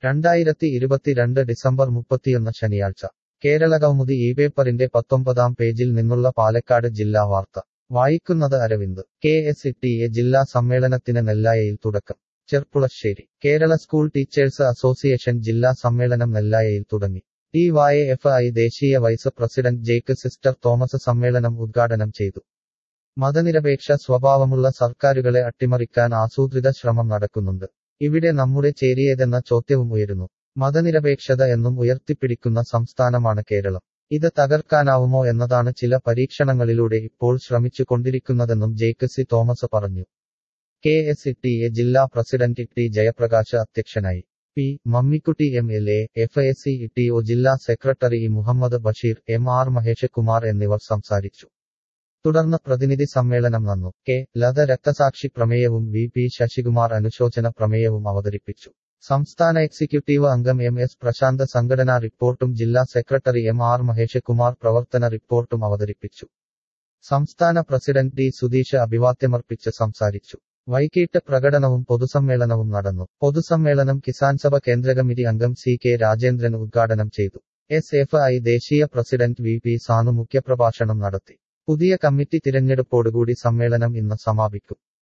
രണ്ടായിരത്തി ഇരുപത്തിരണ്ട് ഡിസംബർ മുപ്പത്തിയൊന്ന് ശനിയാഴ്ച കേരളകൗമുദി ഈ പേപ്പറിന്റെ പത്തൊമ്പതാം പേജിൽ നിന്നുള്ള പാലക്കാട് ജില്ലാ വാർത്ത വായിക്കുന്നത് Aravind K S T A ജില്ലാ സമ്മേളനത്തിന് നെല്ലായയിൽ തുടക്കം Cherpulassery Kerala school teachers association ജില്ലാ സമ്മേളനം നെല്ലായയിൽ തുടങ്ങി ടി വൈ എഫ് ഐ ദേശീയ vice president Jake sister Thomas സമ്മേളനം ഉദ്ഘാടനം ചെയ്തു മതനിരപേക്ഷ സ്വഭാവമുള്ള സർക്കാരുകളെ അട്ടിമറിക്കാൻ ആസൂത്രിത ശ്രമം നടക്കുന്നുണ്ട് ഇവിടെ നമ്മുടെ ചേരിയേതെന്ന ചോദ്യവും ഉയരുന്നു മതനിരപേക്ഷത എന്നും ഉയർത്തിപ്പിടിക്കുന്ന സംസ്ഥാനമാണ് കേരളം ഇത് തകർക്കാനാവുമോ എന്നതാണ് ചില പരീക്ഷണങ്ങളിലൂടെ ഇപ്പോൾ ശ്രമിച്ചു കൊണ്ടിരിക്കുന്നതെന്നും ജേക്ക് സി തോമസ് പറഞ്ഞു കെ എസ് ടി എ ജില്ലാ പ്രസിഡന്റ് ടി ജയപ്രകാശ് അധ്യക്ഷനായി P Mammikutty M L A F A C T O ജില്ലാ സെക്രട്ടറി മുഹമ്മദ് ബഷീർ എം ആർ മഹേഷ് കുമാർ എന്നിവർ സംസാരിച്ചു തുടർന്ന് പ്രതിനിധി സമ്മേളനം നന്നു കെ ലത രക്തസാക്ഷി പ്രമേയവും വി പി ശശികുമാർ അനുശോചന പ്രമേയവും അവതരിപ്പിച്ചു സംസ്ഥാന എക്സിക്യൂട്ടീവ് അംഗം എം എസ് പ്രശാന്ത് സംഘടനാ റിപ്പോർട്ടും ജില്ലാ സെക്രട്ടറി എം ആർ മഹേഷ് കുമാർ പ്രവർത്തന റിപ്പോർട്ടും അവതരിപ്പിച്ചു സംസ്ഥാന പ്രസിഡന്റ് ഡി സുധീഷ് അഭിവാദ്യമർപ്പിച്ച് സംസാരിച്ചു വൈകിട്ട് പ്രകടനവും പൊതുസമ്മേളനവും നടന്നു പൊതുസമ്മേളനം കിസാൻ സഭ കേന്ദ്രകമ്മിറ്റി അംഗം സി കെ രാജേന്ദ്രൻ ഉദ്ഘാടനം ചെയ്തു എസ് എഫ് ഐ ദേശീയ പ്രസിഡന്റ് വി പി സാനു മുഖ്യപ്രഭാഷണം നടത്തി പുതിയ കമ്മിറ്റി തിരഞ്ഞെടുപ്പോടുകൂടി സമ്മേളനം ഇന്ന് സമാപിക്കും